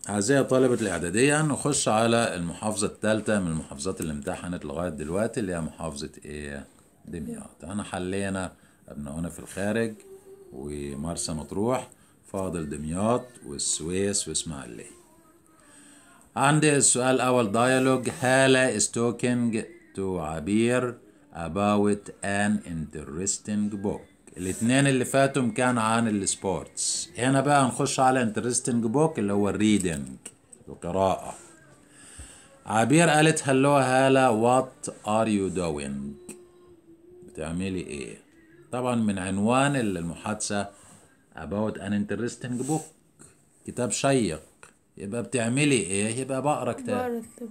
أعزائي طلبة الإعدادية نخش على المحافظة الثالثة من المحافظات اللي امتحنت لغاية دلوقتي اللي هي محافظة إيه؟ دمياط احنا حلينا أبنائنا في الخارج ومرسى مطروح فاضل دمياط والسويس وإسماعيلية عندي السؤال الأول dialogue هالة is talking to عبير about an interesting book الاتنين اللي فاتوا كان عن السبورتس هنا بقى نخش على interesting book اللي هو الريدنج القراءة عبير قالت هلو هالة what are you doing بتعملي ايه طبعا من عنوان المحادثة about an interesting book كتاب شيق يبقى بتعملي ايه يبقى بقرا كتاب بقرا كتاب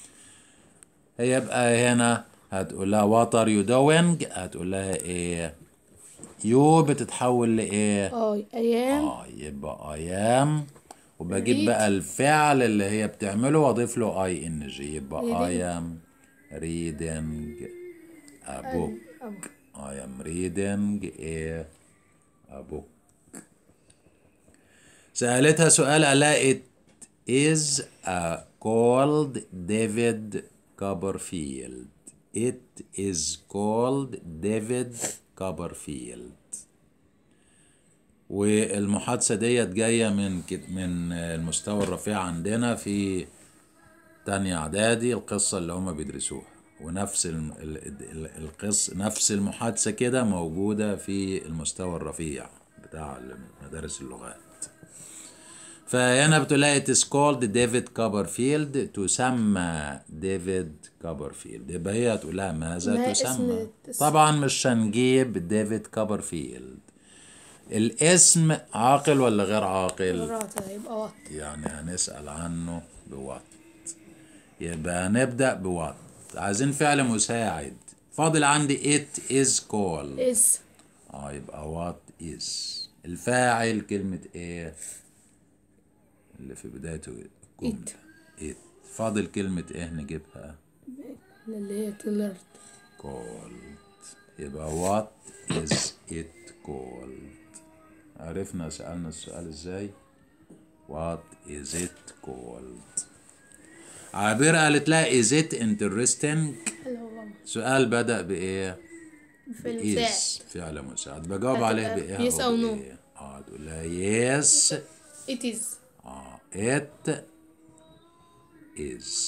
هيبقى هنا هتقول لها what are you doing هتقول لها ايه يو بتتحول لايه اي ايام اه يبقى ايام وبجيب Read. بقى الفعل اللي هي بتعمله واضيف له اي ان جي يبقى Reading. I am reading a book أب- I am reading a, a book سألتها سؤال قال لها it is a called David Copperfield it is called David Copperfield والمحادثة ديت جاية من كت- من المستوى الرفيع عندنا في تانية إعدادي القصة اللي هما بيدرسوها ونفس ال- ال- ال- القص نفس المحادثة كده موجودة في المستوى الرفيع بتاع مدارس اللغات فهنا بتقول لها it is called ديفيد كوبرفيلد تسمى ديفيد كوبرفيلد يبقى هي هتقول لها ماذا ما تسمى اسم التس- طبعا مش هنجيب ديفيد كوبرفيلد الاسم عاقل ولا غير عاقل قراءة يبقى وات يعني هنسأل عنه بوات يبقى هنبدأ بوات عايزين فعل مساعد فاضل عندي it is called is اه يبقى what is الفاعل كلمة ايه اللي في بداية الجملة it فاضل كلمة ايه نجيبها اللي هي تلرد called يبقى what is it called عرفنا سألنا السؤال ازاي what is it called عابر قالت لها is it interesting اللي هو سؤال بدأ بإيه في المساعد is فعل مساعد بجاوب هتبقى عليه بإيه yes هقول أو no. إيه؟ اه تقول لها yes it is اه it is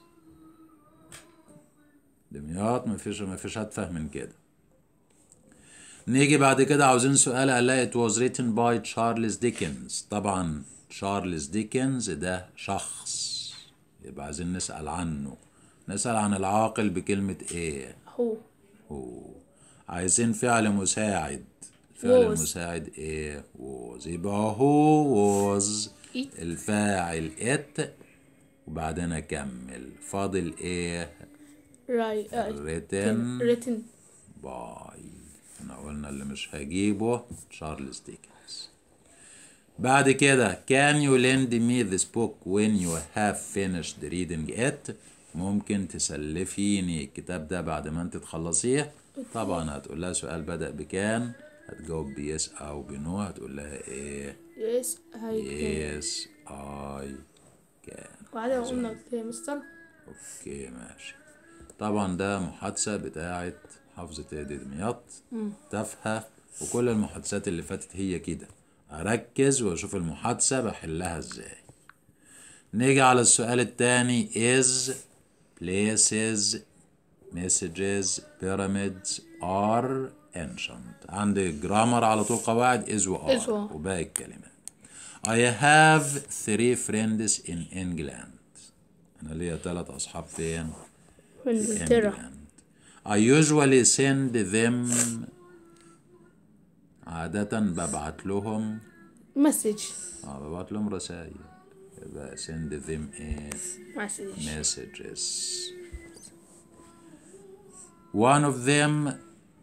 دمياط مفيش مفيش هتفهم من كده نيجي بعد كده عاوزين سؤال قال لها it was written by Charles Dickens طبعا تشارلز ديكنز ده شخص يبقى عايزين نسأل عنه نسأل عن العاقل بكلمة ايه هو هو عايزين فعل مساعد الفعل Was. المساعد ايه was يبقى هو was It. الفاعل it وبعدين اكمل فاضل ايه right uh, written written باي احنا قلنا اللي مش هجيبه تشارلز ديكنز بعد كده can you lend me this book when you have finished reading it ممكن تسلفيني الكتاب ده بعد ما انت تخلصيه طبعا هتقول لها سؤال بدأ بكان هتجاوب بيس او بنو هتقول لها ايه yes I can yes I can وبعدين قلنا قلت يا مستر اوكي ماشي طبعا ده محادثة بتاعت محافظة ايدي دمياط تافهة وكل المحادثات اللي فاتت هي كده اركز واشوف المحادثة بحلها ازاي نيجي على السؤال التاني is places messages pyramids are ancient عندي جرامر على طول قواعد is و Is are و are. وباقي الكلمات I have three friends in England أنا ليا ثلاث أصحاب فين؟ في انجلترا England I usually send them عادة ببعت لهم مسج اه ببعت لهم رسائل يبقى send them a مسج messages one of them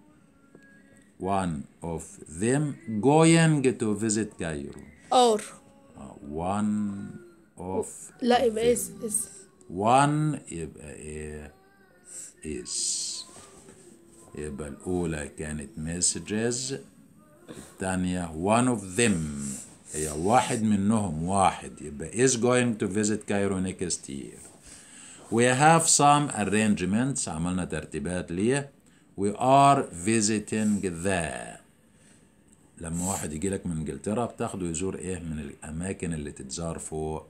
one of them going to visit Cairo اور آه، one of لا يبقى is is one يبقى ايه is يبقى الأولى كانت messages الثانية one of them هي واحد منهم واحد يبقى is going to visit Cairo next year we have some arrangements عملنا ترتيبات ليه we are visiting the لما واحد يجي لك من انجلترا بتاخده يزور ايه من الاماكن اللي تتزار فوق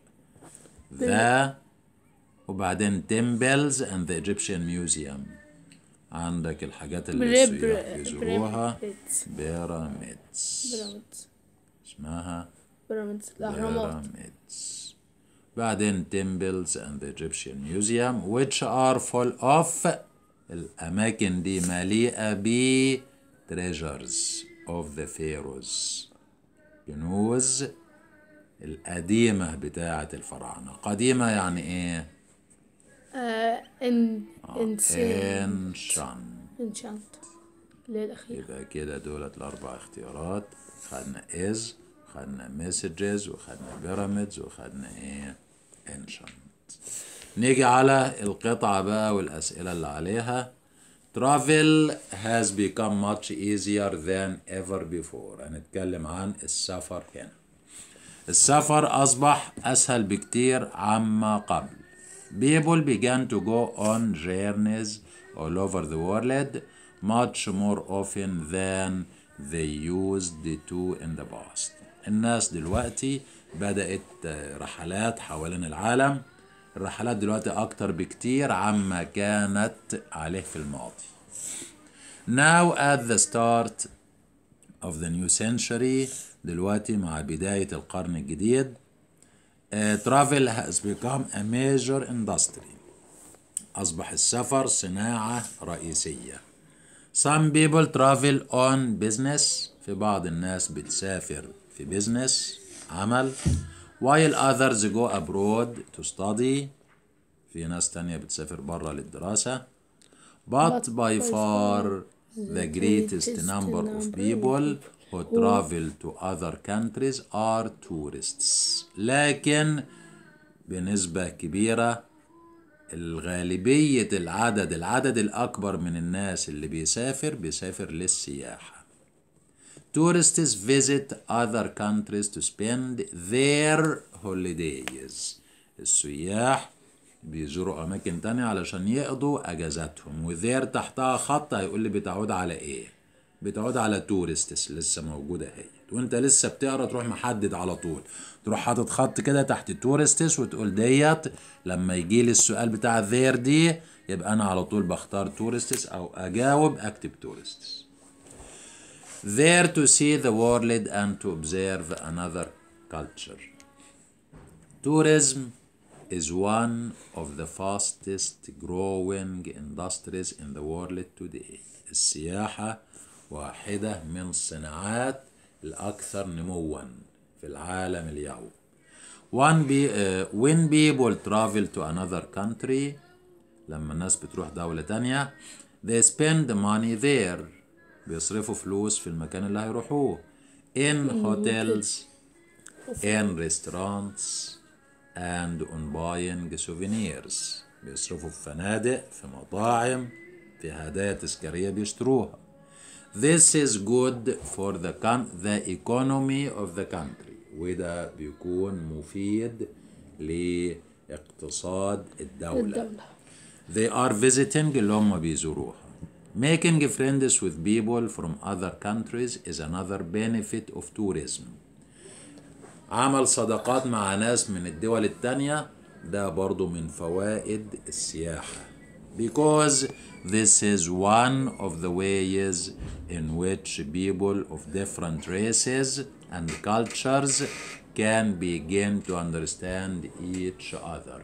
the وبعدين temples and the Egyptian museum عندك الحاجات اللي بري- السياح بري- يزوروها بريميدز. بيراميدز بيراميدز اسمها بيراميدز الأهرامات pyramids بعدين temples and the Egyptian museum which are full of الأماكن دي مليئة ب treasures of the pharaohs كنوز القديمة بتاعة الفراعنة قديمة يعني ايه؟ آه، إن إنسان ancient انشانت اللي هي الأخيرة يبقى كده دولت الأربع اختيارات خدنا is خدنا messages وخدنا pyramids وخدنا ايه ancient نيجي على القطعة بقى والأسئلة اللي عليها travel has become much easier than ever before هنتكلم عن السفر هنا السفر أصبح أسهل بكتير عما قبل People began to go on journeys all over the world much more often than they used to in the past. الناس دلوقتي بدأت رحلات حوالين العالم الرحلات دلوقتي أكتر بكتير عما كانت عليه في الماضي. Now at the start of the new century دلوقتي مع بداية القرن الجديد uh, travel has become a major industry أصبح السفر صناعة رئيسية Some people travel on business في بعض الناس بتسافر في business عمل while others go abroad to study في ناس تانية بتسافر برا للدراسة but by far the greatest number of people who travel to other countries are tourists لكن بنسبة كبيرة الغالبية العدد العدد الأكبر من الناس اللي بيسافر بيسافر للسياحة Tourists visit other countries to spend their holidays السياح بيزوروا أماكن تانية علشان يقضوا أجازاتهم وذير تحتها خط هيقول لي بتعود على إيه؟ بتعود على tourists لسه موجودة اهي وانت لسه بتقرا تروح محدد على طول تروح حاطط خط كده تحت tourists وتقول ديت لما يجي لي السؤال بتاع their دي يبقى أنا على طول بختار tourists أو أجاوب أكتب tourists there to see the world and to observe another culture. Tourism is one of the fastest growing industries in the world today. السياحة واحدة من الصناعات الأكثر نموا في العالم اليوم. One be, uh, when people travel to another country لما الناس بتروح دولة تانية they spend money there بيصرفوا فلوس في المكان اللي هيروحوه in hotels in restaurants and on buying souvenirs بيصرفوا في فنادق في مطاعم في هدايا تذكارية بيشتروها This is good for the, con- the economy of the country وده بيكون مفيد لاقتصاد الدولة الدولة They are visiting اللي هم بيزوروها Making friends with people from other countries is another benefit of tourism عمل صداقات مع ناس من الدول التانية ده برضو من فوائد السياحة because this is one of the ways in which people of different races and cultures can begin to understand each other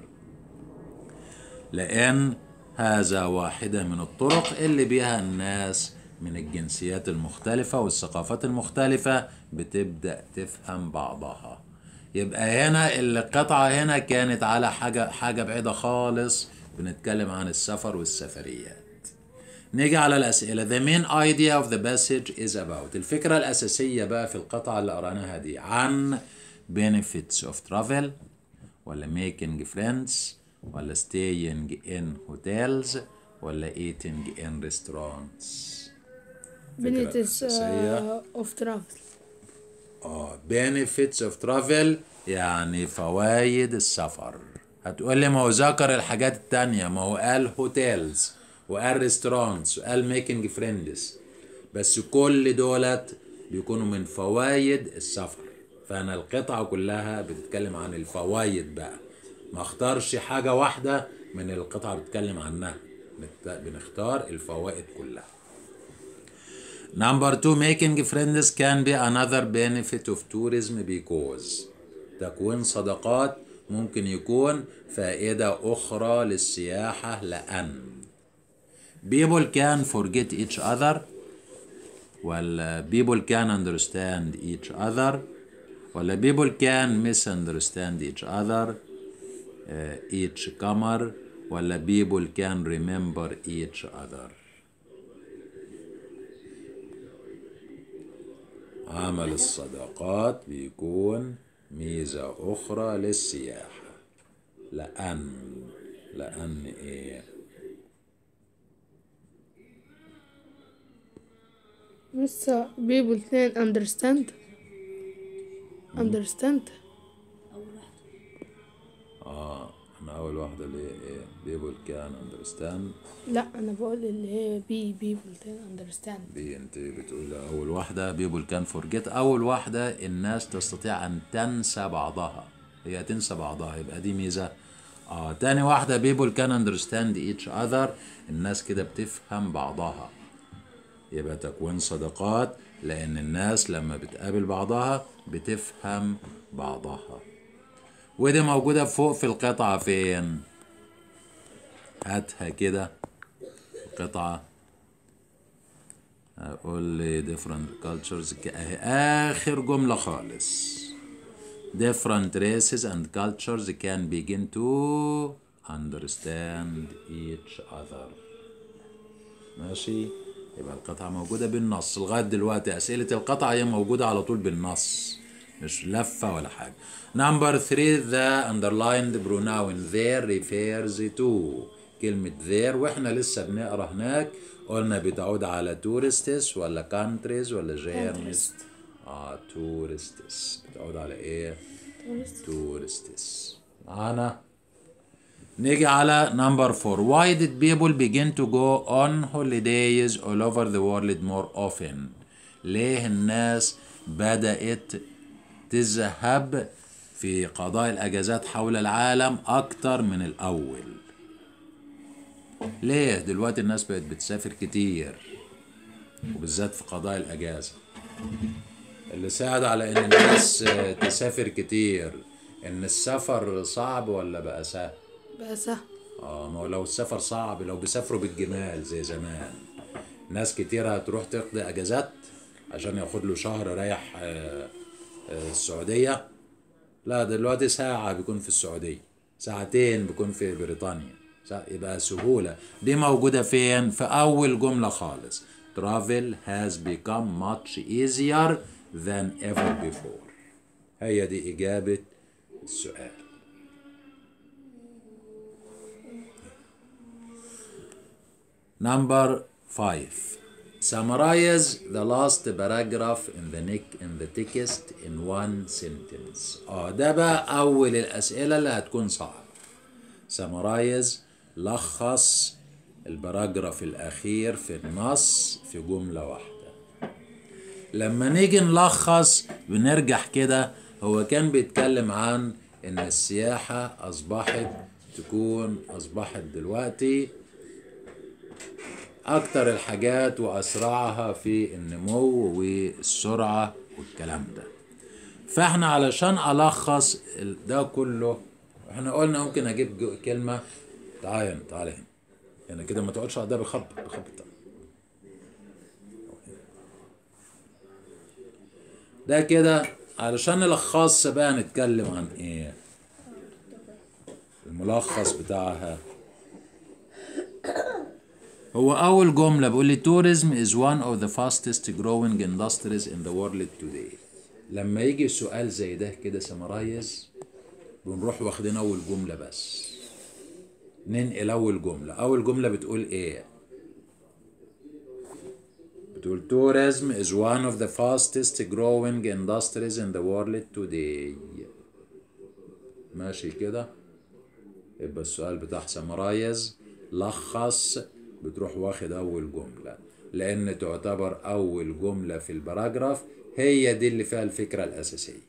لأن هذا واحدة من الطرق اللي بيها الناس من الجنسيات المختلفة والثقافات المختلفة بتبدأ تفهم بعضها يبقى هنا القطعة هنا كانت على حاجة حاجة بعيدة خالص بنتكلم عن السفر والسفريات نيجي على الأسئلة The main idea of the passage is about الفكرة الأساسية بقى في القطعة اللي قرأناها دي عن benefits of travel ولا making friends ولا staying in hotels ولا eating in restaurants benefits أساسية. uh, of travel اه benefits of travel يعني فوائد السفر هتقول لي ما هو ذكر الحاجات التانية ما هو قال هوتيلز وقال ريستورانتس وقال ميكنج فريندز بس كل دولت بيكونوا من فوائد السفر فانا القطعة كلها بتتكلم عن الفوائد بقى ما اختارش حاجة واحدة من القطعة بتتكلم عنها بنت- بنختار الفوائد كلها Number two, making friends can be another benefit of tourism because تكوين صداقات ممكن يكون فائدة أخرى للسياحة لأن people can forget each other ولا people can understand each other ولا people can misunderstand each other uh, each comer ولا people can remember each other عمل الصداقات بيكون ميزة أخرى للسياحة لأن لأن إيه بس people can understand understand آه أنا أول واحدة اللي هي إيه people can understand لا انا بقول اللي هي be people can understand دي أنت بتقول أول واحدة people can forget أول واحدة الناس تستطيع أن تنسى بعضها هي تنسى بعضها يبقى دي ميزة آه تاني واحدة people can understand each other الناس كده بتفهم بعضها يبقى تكوين صداقات لأن الناس لما بتقابل بعضها بتفهم بعضها ودي موجودة فوق في القطعة فين هاتها كده القطعة أقول لي different cultures ك- أهي آخر جملة خالص different races and cultures can begin to understand each other ماشي يبقى القطعة موجودة بالنص لغاية دلوقتي أسئلة القطعة هي موجودة على طول بالنص مش لفة ولا حاجة number three the underlined pronoun there refers to كلمة there واحنا لسه بنقرا هناك قلنا بتعود على tourists ولا countries ولا journeys اه tourists بتعود على ايه tourists معانا نيجي على نمبر 4 why did people begin to go on holidays all over the world more often ليه الناس بدأت تذهب في قضاء الأجازات حول العالم أكتر من الأول ليه دلوقتي الناس بقت بتسافر كتير وبالذات في قضاء الأجازة اللي ساعد على ان الناس آه، تسافر كتير ان السفر صعب ولا بقى سهل بقى سهل اه ما هو لو السفر صعب لو بيسافروا بالجمال زي زمان ناس كتيرة هتروح تقضي اجازات عشان ياخد له شهر رايح آه، آه، السعودية لا دلوقتي ساعة بيكون في السعودية ساعتين بيكون في بريطانيا ساعة- يبقى سهولة دي موجودة فين في أول جملة خالص travel has become much easier than ever before هي دي إجابة السؤال Number five. Summarize the last paragraph in the neck in the text in one sentence. اه ده بقى أول الأسئلة اللي هتكون صعبة. Summarize لخص البراجراف الأخير في النص في جملة واحدة. لما نيجي نلخص بنرجع كده هو كان بيتكلم عن إن السياحة أصبحت تكون أصبحت دلوقتي أكتر الحاجات وأسرعها في النمو والسرعة والكلام ده فاحنا علشان ألخص ال- ده كله احنا قلنا ممكن أجيب جو- كلمة تعالى هنا تعالى هنا هنا كده ما تقعدش على ده بخبط بخبط ده كده علشان نلخص بقى نتكلم عن ايه الملخص بتاعها هو أول جملة بيقول لي tourism is one of the fastest growing industries in the world today لما يجي سؤال زي ده كده سمرايز بنروح واخدين أول جملة بس ننقل أول جملة أول جملة بتقول إيه بتقول tourism is one of the fastest growing industries in the world today ماشي كده يبقى السؤال بتاع سمرايز لخص بتروح واخد أول جملة لأن تعتبر أول جملة في البراجراف هي دي اللي فيها الفكرة الأساسية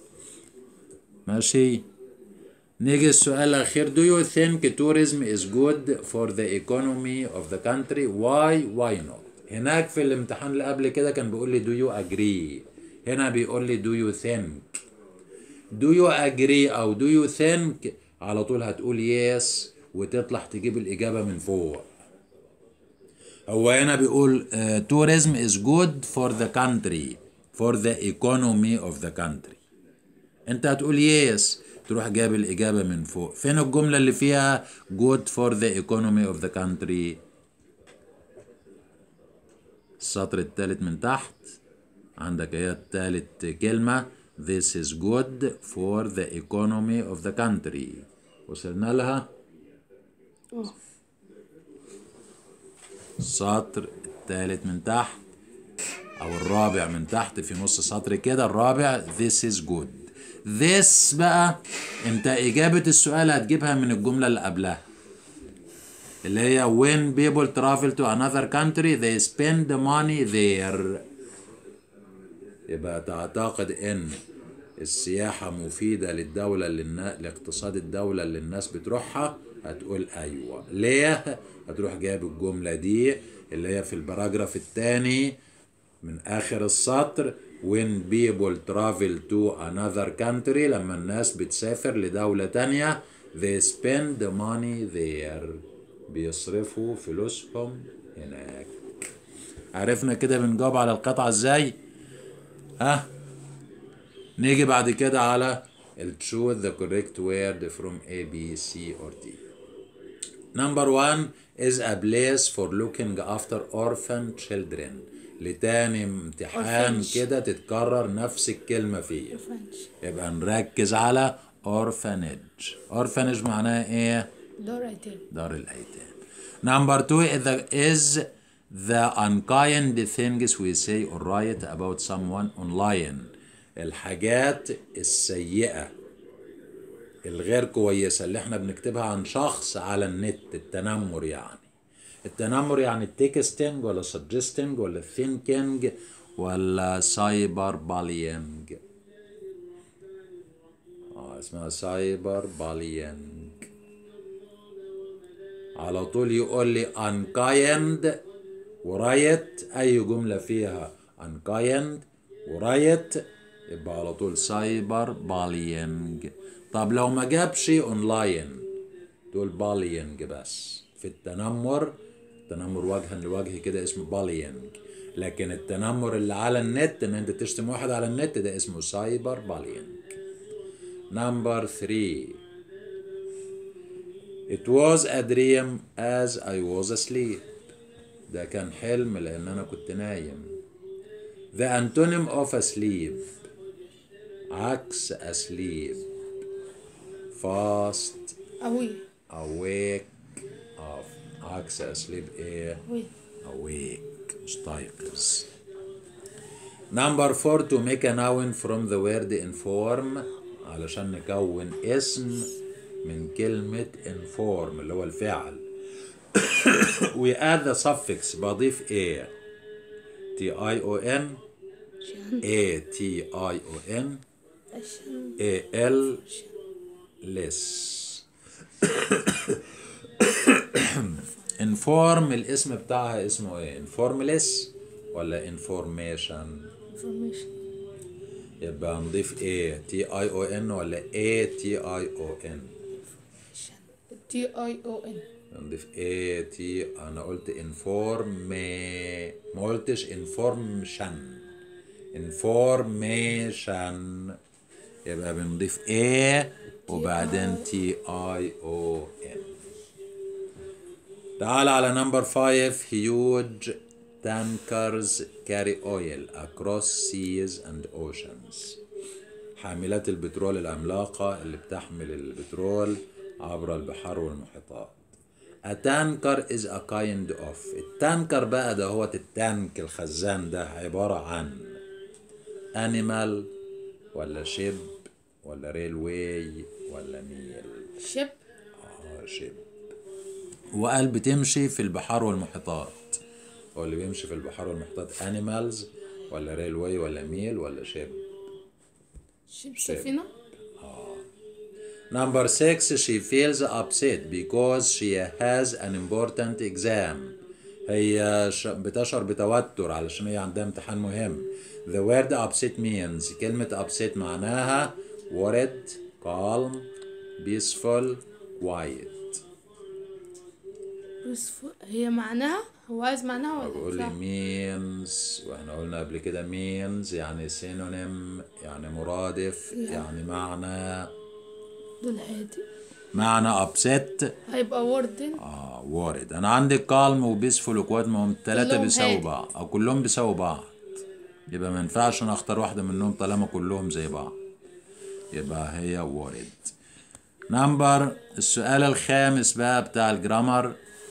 ماشي نيجي السؤال الأخير do you think tourism is good for the economy of the country why why not هناك في الامتحان اللي قبل كده كان بيقول لي do you agree هنا بيقول لي do you think do you agree أو do you think على طول هتقول yes وتطلع تجيب الإجابة من فوق هو هنا بيقول uh, tourism is good for the country for the economy of the country انت هتقول يس تروح جايب الإجابة من فوق فين الجملة اللي فيها good for the economy of the country السطر الثالث من تحت عندك هي الثالث كلمة this is good for the economy of the country وصلنا لها اه السطر الثالث من تحت او الرابع من تحت في نص سطر كده الرابع this is good this بقى انت اجابة السؤال هتجيبها من الجملة اللي قبلها اللي هي when people travel to another country they spend money there يبقى تعتقد ان السياحة مفيدة للدولة اللي النا... لاقتصاد الدولة اللي الناس بتروحها هتقول أيوة ليه؟ هتروح جايب الجملة دي اللي هي في البراجراف الثاني من آخر السطر when people travel to another country لما الناس بتسافر لدولة تانية they spend money there بيصرفوا فلوسهم هناك عرفنا كده بنجاوب على القطعة ازاي؟ ها؟ نيجي بعد كده على ال choose the correct word from A, B, C or D. Number one is a place for looking after orphan children. لتاني امتحان Orphanage. كده تتكرر نفس الكلمة فيه فرنش يبقى نركز على orphanage orphanage معناها ايه؟ دار ايتام دار الأيتام. Number two is the, is the unkind things we say or write about someone online. الحاجات السيئة الغير كويسة اللي احنا بنكتبها عن شخص على النت التنمر يعني التنمر يعني التكستنج ولا سجستنج ولا ثينكينج ولا سايبر بالينج اه اسمها سايبر بالينج على طول يقول لي unkind ورايت اي جملة فيها unkind ورايت يبقى على طول سايبر بالينج طب لو ما جابش اونلاين تقول بالينج بس في التنمر التنمر وجها لوجه كده اسمه بالينج لكن التنمر اللي على النت ان انت تشتم واحد على النت ده اسمه سايبر بالينج نمبر 3 It was a dream as I was asleep. ده كان حلم لأن أنا كنت نايم. The antonym of asleep عكس asleep fast اوي awake off عكس asleep ايه اوي awake مستيقظ Number four to make a noun from the word inform علشان نكون اسم من كلمة inform اللي هو الفعل we add the suffix بضيف ايه T I O N شان A T I O N عشان A L less inform الاسم بتاعها اسمه ايه informless ولا information انفورميشن يبقى نضيف ايه تي اي او ان ولا اي تي اي او ان تي اي او ان نضيف ايه تي انا قلت انفورم ما قلتش انفورمشن انفورميشن يبقى بنضيف ايه وبعدين تي اي او ان تعال على نمبر 5 huge tankers carry oil across seas and oceans حاملات البترول العملاقة اللي بتحمل البترول عبر البحار والمحيطات A tanker is a kind of التانكر بقى ده هو التانك الخزان ده عبارة عن animal ولا شيب ولا ريلواي ولا ميل شيب اه شيب وقال بتمشي في البحار والمحيطات هو اللي بيمشي في البحار والمحيطات animals ولا ريلواي ولا ميل ولا شيب شيب سفينة Number six, she feels upset because she has an important exam. هي ش- بتشعر بتوتر علشان هي عندها امتحان مهم. The word upset means كلمة upset معناها worried, calm, peaceful, quiet. بس ف- هي معناها هو عايز معناها ولا بقول لي صح؟ means واحنا قلنا قبل كده means يعني synonym يعني مرادف يعني معنى دول هادي معنى upset هيبقى وردن اه وارد انا عندي كالم وبيسفول وكواد ما هم التلاتة كلهم بيساووا هادي. بعض او كلهم بيساووا بعض يبقى ما ينفعش انا اختار واحدة منهم طالما كلهم زي بعض يبقى هي وارد نمبر السؤال الخامس بقى بتاع الجرامر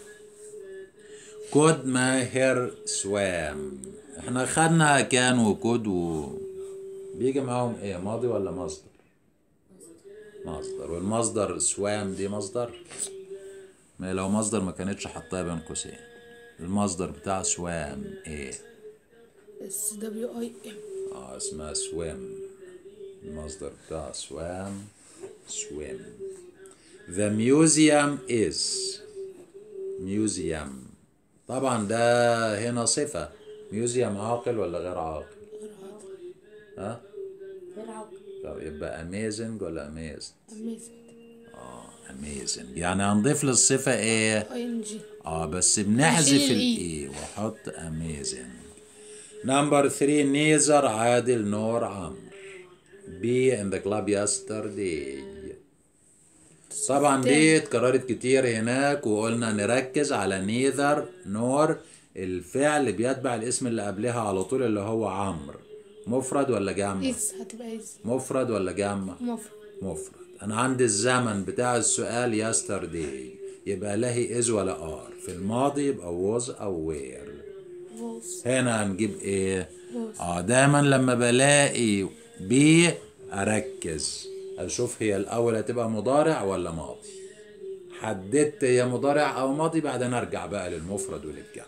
كود ماهر سوام احنا خدنا كان وكود و بيجي معاهم ايه ماضي ولا مصدر مصدر والمصدر سوام دي مصدر ما لو مصدر ما كانتش حطها بين قوسين المصدر بتاع سوام ايه اس دبليو اي ام اه اسمها سوام المصدر بتاع سوام swim the museum is museum طبعا ده هنا صفة museum عاقل ولا غير عاقل ها غير عاقل طب يبقى amazing ولا amazed اميزنج amazing يعني هنضيف للصفة ايه اي ان جي اه بس بنحذف نشيل الاي واحط amazing نمبر 3 نيزر عادل نور عمرو بي in the club yesterday طبعا دي اتكررت كتير هناك وقلنا نركز على نيذر نور الفعل بيتبع الاسم اللي قبلها على طول اللي هو عمرو مفرد ولا جمع از هتبقى از مفرد ولا جمع مفرد مفرد انا عندي الزمن بتاع السؤال yesterday يبقى لا هي از ولا ار في الماضي يبقى was او were فوز هنا هنجيب ايه was. اه دايما لما بلاقي بي اركز اشوف هي الاول هتبقى مضارع ولا ماضي حددت هي مضارع او ماضي بعدين ارجع بقى للمفرد وللجمع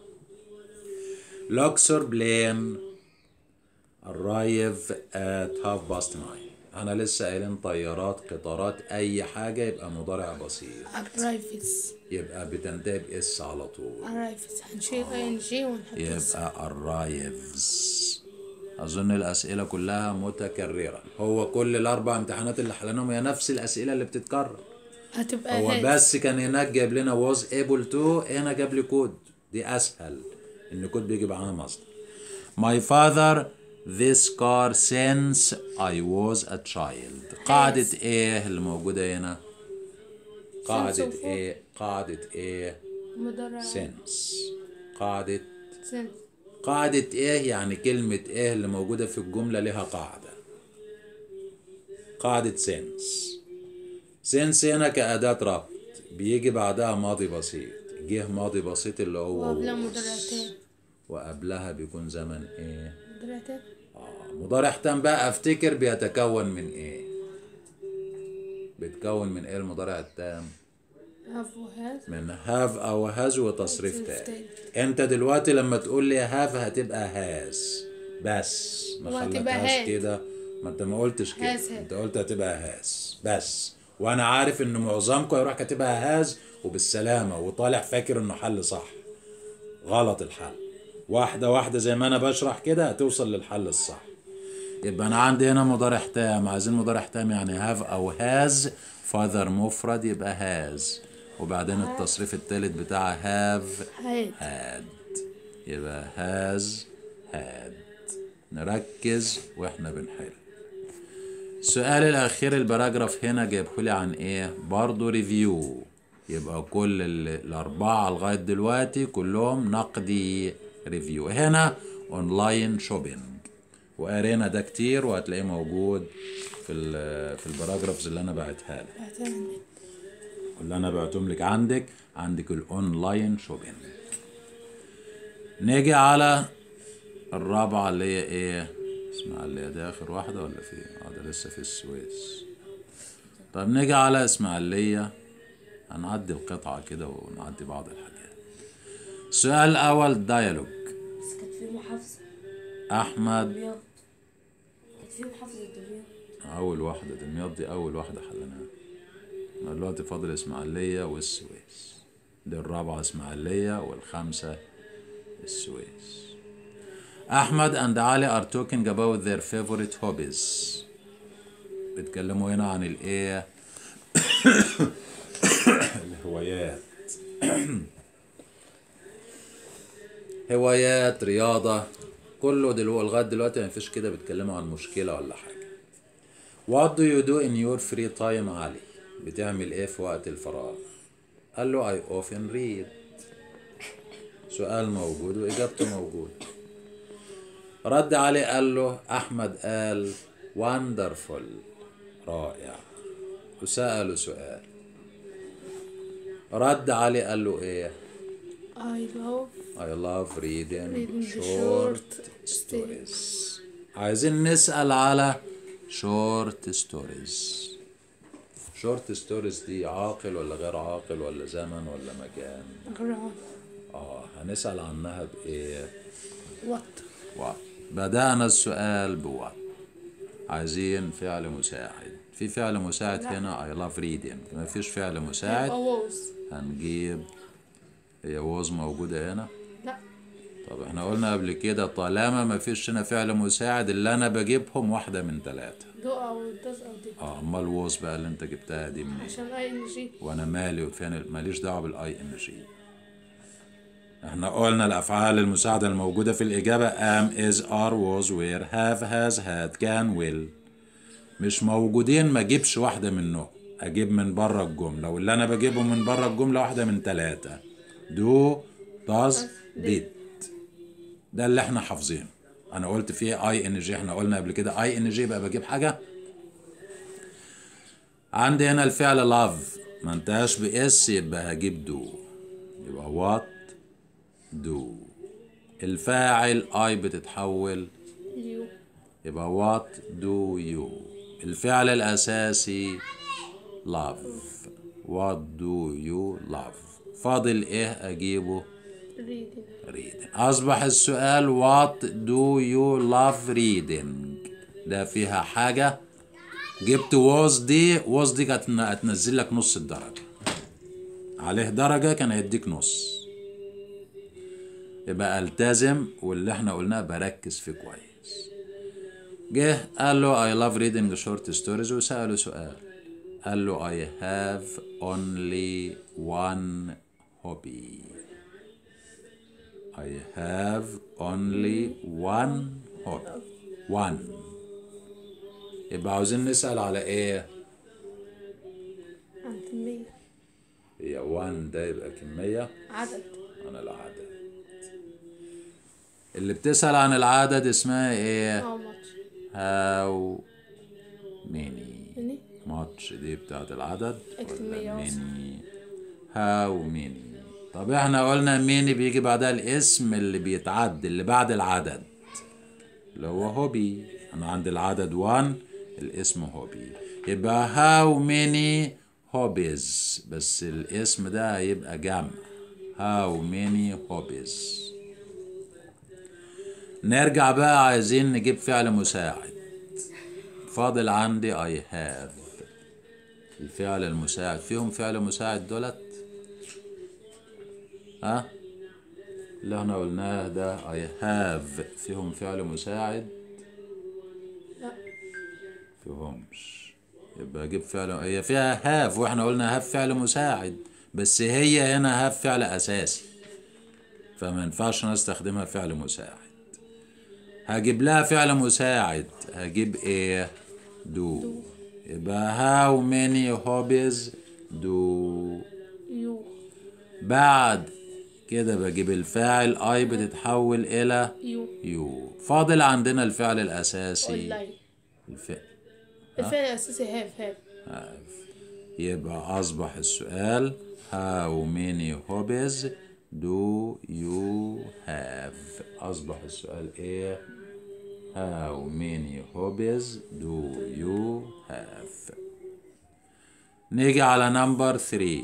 لوكسور بلين arrive at half past nine انا لسه قايلين طيارات قطارات اي حاجه يبقى مضارع بسيط arrives يبقى بتنتهي باس على طول arrives هنشيل اي ان جي ونحط اس يبقى arrives أظن الأسئلة كلها متكررة هو كل الأربع امتحانات اللي حلناهم هي نفس الأسئلة اللي بتتكرر هتبقى هو هاد. بس كان هناك جايب لنا was able to هنا جاب لي كود دي أسهل إن كود بيجي معاها مصدر My father this car since I was a child قاعدة إيه اللي موجودة هنا قاعدة Since إيه قاعدة إيه مضارع since قاعدة سنس قاعدة ايه يعني كلمة ايه اللي موجودة في الجملة لها قاعدة قاعدة سنس سنس هنا كأداة ربط بيجي بعدها ماضي بسيط جه ماضي بسيط اللي هو وقبلها was. مضارعتين وقبلها بيكون زمن ايه مضارعتين آه، مضارع تام بقى افتكر بيتكون من ايه بيتكون من ايه المضارع التام هاف وهاز من هاف او هاز وتصريف تصريف تاني تاني. انت دلوقتي لما تقول لي هاف هتبقى هاز بس ما وهتبقى خلتهاش هاد. كده ما انت ما قلتش كده هاز هاد. انت قلت هتبقى هاز بس وانا عارف ان معظمكم هيروح كاتبها هاز وبالسلامه وطالع فاكر انه حل صح غلط الحل واحده واحده زي ما انا بشرح كده هتوصل للحل الصح يبقى انا عندي هنا مضارع تام عايزين مضارع تام يعني هاف او هاز فاذر مفرد يبقى هاز وبعدين التصريف التالت بتاع هاف هاد هاد يبقى هاز هاد نركز واحنا بنحل السؤال الاخير الباراجراف هنا جايبهولي عن ايه برضو ريفيو يبقى كل ال- الاربعه لغايه دلوقتي كلهم نقدي ريفيو هنا اونلاين شوبينج وقرينا ده كتير وهتلاقيه موجود في ال في الباراجرافز اللي انا بعتها لك بعتها النت اللي انا بعتهم لك عندك عندك الاونلاين شوبينج نيجي على الرابعة اللي هي ايه اسماعيلية دي اخر واحدة ولا في اه ده لسه في السويس طيب نيجي على اسماعيلية هنعدي القطعة كده ونعدي بعض الحاجات السؤال الأول ديالوج بس كانت في محافظة أحمد دمياط كانت في محافظة دمياط أول واحدة دمياط دي أول واحدة حلناها أنا دلوقتي فاضل إسماعيلية والسويس دي الرابعة إسماعيلية والخامسة السويس أحمد and Ali are talking about their favorite hobbies بيتكلموا هنا عن الإيه الهوايات هوايات رياضة كله دلوقتي لغاية دلوقتي ما فيش كده بيتكلموا عن مشكلة ولا حاجة What do you do in your free time علي بتعمل ايه في وقت الفراغ قال له I often read سؤال موجود وإجابته موجود رد عليه قال له أحمد قال wonderful رائع وسأله سؤال رد عليه قال له ايه I love I love reading, Reading short short stories. عايزين نسأل على short stories. short stories دي عاقل ولا غير عاقل ولا زمن ولا مكان؟ غرام اه هنسأل عنها بإيه؟ what وات. بدأنا السؤال بوات. عايزين فعل مساعد. في فعل مساعد هنا I love reading. ما فيش فعل مساعد was هنجيب هي was موجودة هنا. لا طب احنا قلنا قبل كده طالما ما فيش هنا فعل مساعد اللي انا بجيبهم واحدة من ثلاثة do أو does أو did اه امال ووز بقى اللي انت جبتها دي منين عشان I N G وانا مالي وفين ماليش دعوة بالاي ان جي احنا قلنا الافعال المساعدة الموجودة في الاجابة am is are was were have has had can will مش موجودين ما اجيبش واحدة منهم اجيب من بره الجملة واللي انا بجيبه من بره الجملة واحدة من ثلاثة do does did ده اللي احنا حافظينه انا قلت فيه اي ان جي احنا قلنا قبل كده اي ان جي بقى بجيب حاجه عندي هنا الفعل لاف ما انتهاش باس يبقى هجيب دو يبقى وات دو الفاعل اي بتتحول you يبقى وات دو يو الفعل الاساسي لاف وات دو يو لاف فاضل ايه اجيبه reading reading أصبح السؤال what do you love reading ده فيها حاجة جبت was دي was دي كانت هتنزل لك نص الدرجة عليه درجة كان هيديك نص يبقى التزم واللي احنا قلناه بركز فيه كويس جه قال له I love reading short stories وسأله سؤال قال له I have only one hobby I have only one hobby. One. يبقى عاوزين نسأل على ايه؟ عن كمية هي one ده يبقى كمية عدد عن العدد. اللي بتسأل عن العدد اسمها ايه؟ how much how many يعني much دي بتاعت العدد الكمية ولا أصلا. many how many طب احنا قلنا many بيجي بعدها الاسم اللي بيتعد اللي بعد العدد اللي هو هوبي انا عندي العدد 1 الاسم هوبي يبقى how many hobbies بس الاسم ده هيبقى جمع how many hobbies نرجع بقى عايزين نجيب فعل مساعد فاضل عندي I have الفعل المساعد فيهم فعل مساعد دولت ها اللي احنا قلناه ده I have فيهم فعل مساعد لا فيهمش يبقى اجيب فعل هي فيها have واحنا قلنا have فعل مساعد بس هي هنا have فعل اساسي فما ينفعش نستخدمها فعل مساعد هجيب لها فعل مساعد هجيب ايه do يبقى how many hobbies do you بعد كده بجيب الفاعل اي بتتحول الى you يو فاضل عندنا الفعل الاساسي online الف... الفعل الأساسي have have يبقى أصبح السؤال how many hobbies do you have أصبح السؤال إيه how many hobbies do you have نيجي على نمبر 3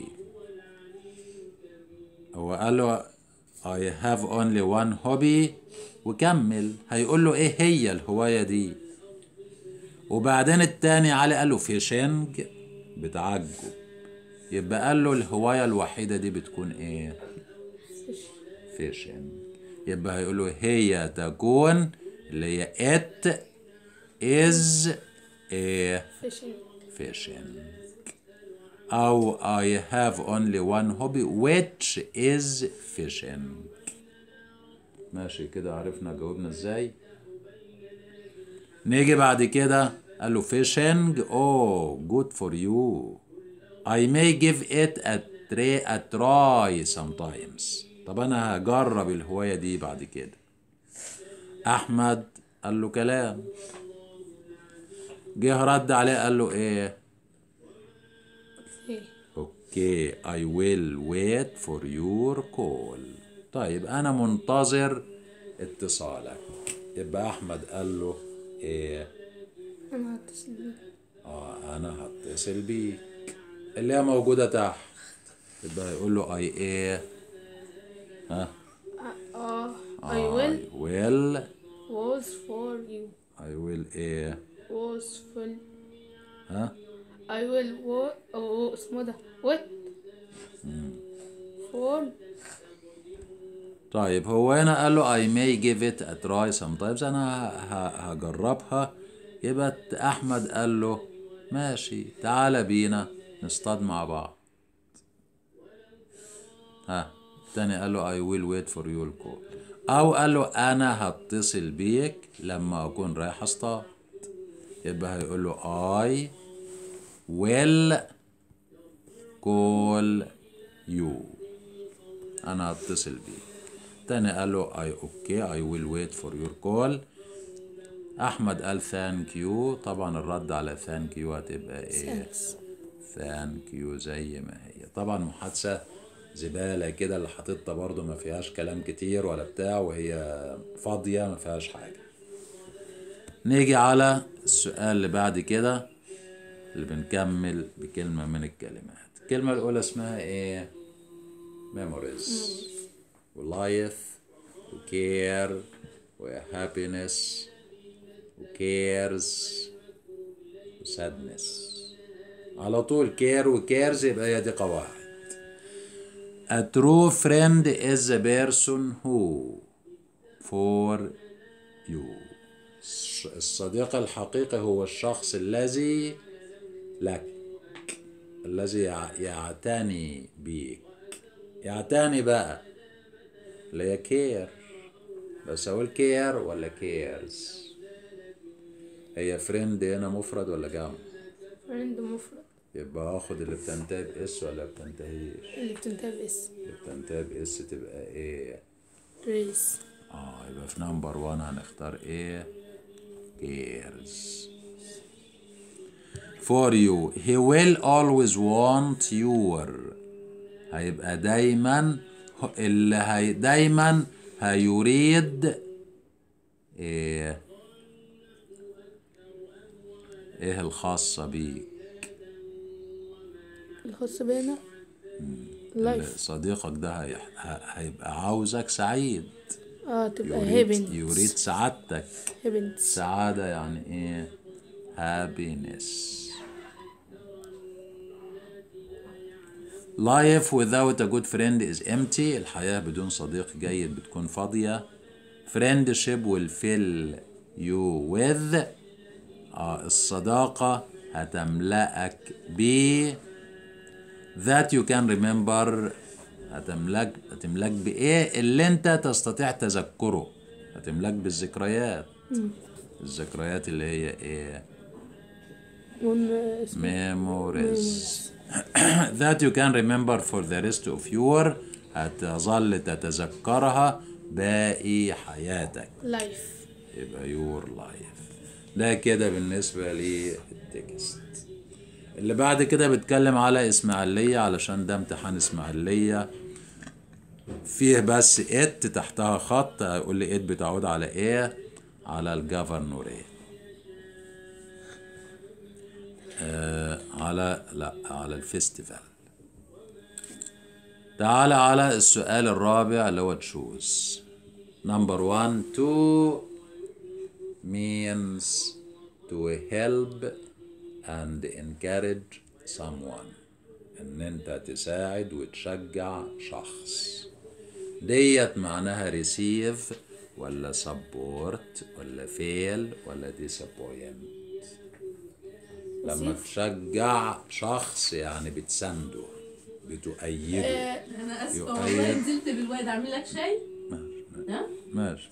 هو قال له I have only one hobby وكمل هيقول له ايه هي الهواية دي وبعدين التاني علي قال له فيشنج بتعجب يبقى قال له الهواية الوحيدة دي بتكون ايه فيشنج يبقى هيقول له هي تكون اللي هي it is a فيشنج fishing أو I have only one hobby which is fishing ماشي كده عرفنا جاوبنا ازاي نيجي بعد كده قال له fishing oh good for you I may give it a try, a try sometimes طب أنا هجرب الهواية دي بعد كده أحمد قال له كلام جه رد عليه قال له ايه ايه اوكي I will wait for your call طيب انا منتظر اتصالك يبقى احمد قال له ايه انا هتصل بيه اه انا هتصل بيك اللي هي موجودة تحت يبقى هيقول له I ايه ها اه I I will will was for you I will ايه was for ها I will wo أو اسمه ده what for طيب هو هنا قال له I may give it a try sometimes أنا ه- هجربها يبقى ت- أحمد قال له ماشي تعالى بينا نصطاد مع بعض ها التاني قال له I will wait for your call أو قال له أنا هتصل بيك لما أكون رايح أصطاد يبقى هيقول له I will call you انا هتصل بيك تاني قال له اي اوكي اي ويل ويت فور يور كول احمد قال ثانك يو طبعا الرد على ثانك يو هتبقى ايه thanks ثانك يو زي ما هي طبعا محادثة زبالة كده اللي حاططها برضو ما فيهاش كلام كتير ولا بتاع وهي فاضية ما فيهاش حاجة نيجي على السؤال اللي بعد كده اللي بنكمل بكلمة من الكلمات الكلمة الأولى اسمها ايه memories ولايف وكير وهابينس وكيرز وسادنس على طول كير وكيرز يبقى هي دي قواعد A true friend is the person who for you الص- الصديق الحقيقي هو الشخص الذي لك الذي يع- يعتني بيك يعتني بقى اللي هي كير بس اقول كير ولا كيرز هي فريند هنا مفرد ولا جمع friend مفرد يبقى اخد اللي بتنتهي باس ولا بتنتهيش اللي بتنتهي باسم اللي بتنتهي باس تبقى ايه ريس اه يبقى في نمبر 1 هنختار ايه cares for you he will always want your هيبقى دايما اللي هي دايما هيريد ايه ايه الخاصة بيك الخاص بينا اللي لايف صديقك ده هي- ه- هيبقى عاوزك سعيد اه تبقى يريد, هيبنت يريد سعادتك هيبنت سعادة يعني ايه happiness Life without a good friend is empty الحياة بدون صديق جيد بتكون فاضية Friendship will fill you with آه الصداقة هتملأك ب that you can remember هتملك هتملك بإيه اللي أنت تستطيع تذكره هتملك بالذكريات الذكريات اللي هي إيه ون اسمه memories that you can remember for the rest of your هتظل تتذكرها باقي حياتك لايف يبقى your life ده كده بالنسبة للتكست اللي بعد كده بيتكلم على اسماعيلية علشان ده امتحان اسماعيلية فيه بس ات تحتها خط هيقول لي ات بتعود على ايه على الجفرنوريت آه على لا على الفيستيفال تعال على السؤال الرابع اللي هو تشوز نمبر 1 to means to help and encourage someone ان انت تساعد وتشجع شخص ديت معناها receive ولا support ولا fail ولا disappoint لما تشجع شخص يعني بتسنده بتؤيده انا اسفه يؤيد. والله نزلت بالواد اعمل لك شاي ها ماشي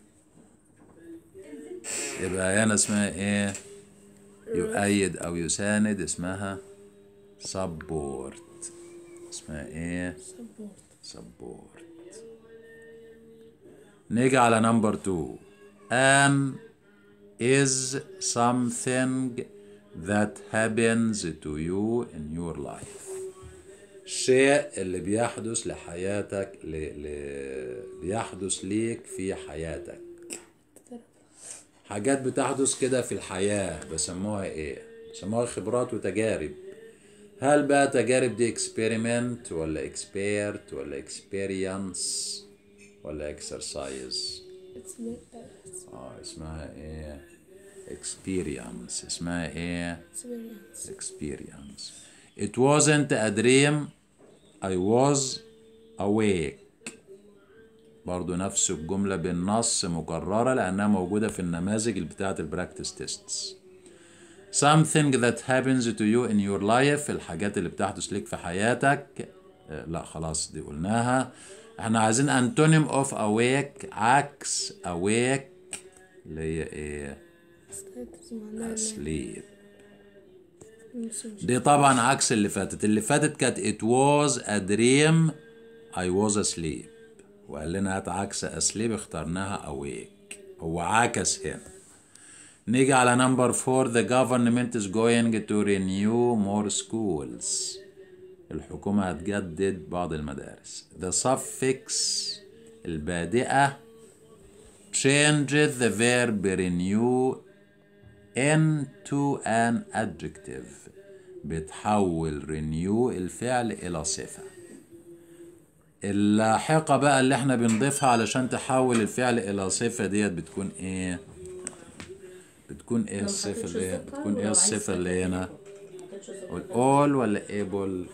يبقى هنا اسمها ايه يؤيد او يساند اسمها سبورت اسمها ايه سبورت سبورت نيجي على نمبر 2 an is something that happens to you in your life الشيء اللي بيحدث لحياتك ل... ل... بيحدث ليك في حياتك حاجات بتحدث كده في الحياة بسموها ايه بسموها خبرات وتجارب هل بقى تجارب دي experiment ولا expert ولا experience ولا exercise اه اسمها ايه experience اسمها ايه experience experience it wasn't a dream I was awake برضو نفس الجملة بالنص مكررة لأنها موجودة في النماذج اللي بتاعة البراكتس تيستس something that happens to you in your life الحاجات اللي بتحدث لك في حياتك آه، لا خلاص دي قلناها احنا عايزين antonym of awake عكس awake اللي هي ايه status معناها sleep نفس دي طبعا عكس اللي فاتت اللي فاتت كانت it was a dream I was asleep وقال لنا هات عكس asleep اخترناها awake هو عكس هنا نيجي على نمبر 4 the government is going to renew more schools الحكومة هتجدد بعض المدارس the suffix البادئة changes the verb renew into an adjective بتحول renew الفعل إلى صفة اللاحقة بقى اللي احنا بنضيفها علشان تحول الفعل إلى صفة ديت بتكون ايه بتكون ايه الصفة اللي هي بتكون ايه الصفة اللي هنا all ولا able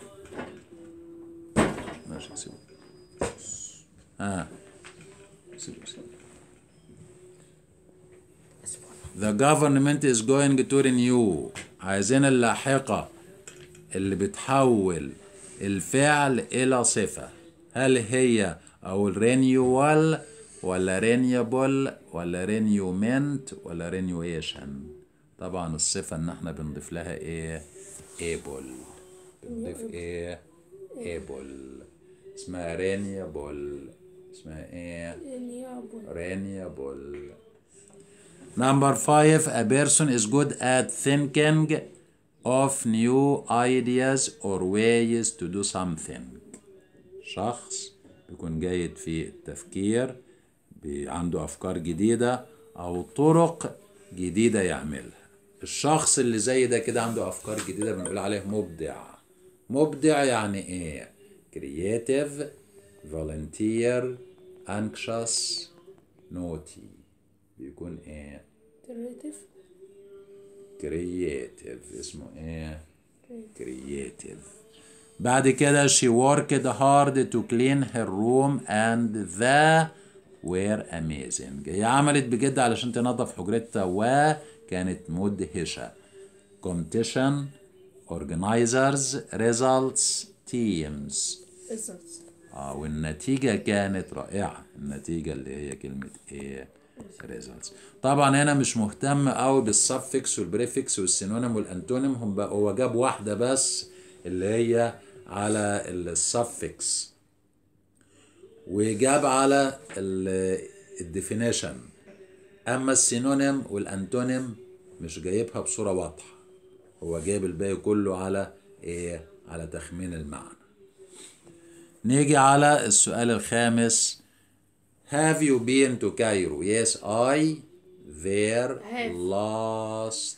ماشي سيبه اه سيبه سيبه The government is going to renew عايزين اللاحقة اللي بتحول الفعل إلى صفة هل هي أو renewal ولا renewable ولا renewment ولا renewation طبعا الصفة إن احنا بنضيف لها إيه able بنضيف إيه able اسمها renewable اسمها إيه renewable renewable Number five, a person is good at thinking of new ideas or ways to do something. شخص بيكون جيد في التفكير بي- عنده أفكار جديدة أو طرق جديدة يعملها الشخص اللي زي ده كده عنده أفكار جديدة بنقول عليه مبدع مبدع يعني إيه creative volunteer anxious naughty بيكون إيه creative creative اسمه ايه creative بعد كده she worked hard to clean her room and the were amazing هي عملت بجد علشان تنظف حجرتها وكانت مدهشة competition organizers results teams results اه والنتيجة كانت رائعة النتيجة اللي هي كلمة ايه results طبعا هنا مش مهتم قوي بالسفكس والبريفكس والسينونيم والانتونيم هم بقى هو جاب واحدة بس اللي هي على السفكس وجاب على الديفينيشن اما السينونيم والانتونيم مش جايبها بصورة واضحة هو جايب الباقي كله على ايه على تخمين المعنى نيجي على السؤال الخامس Have you been to Cairo? Yes, I there Have. last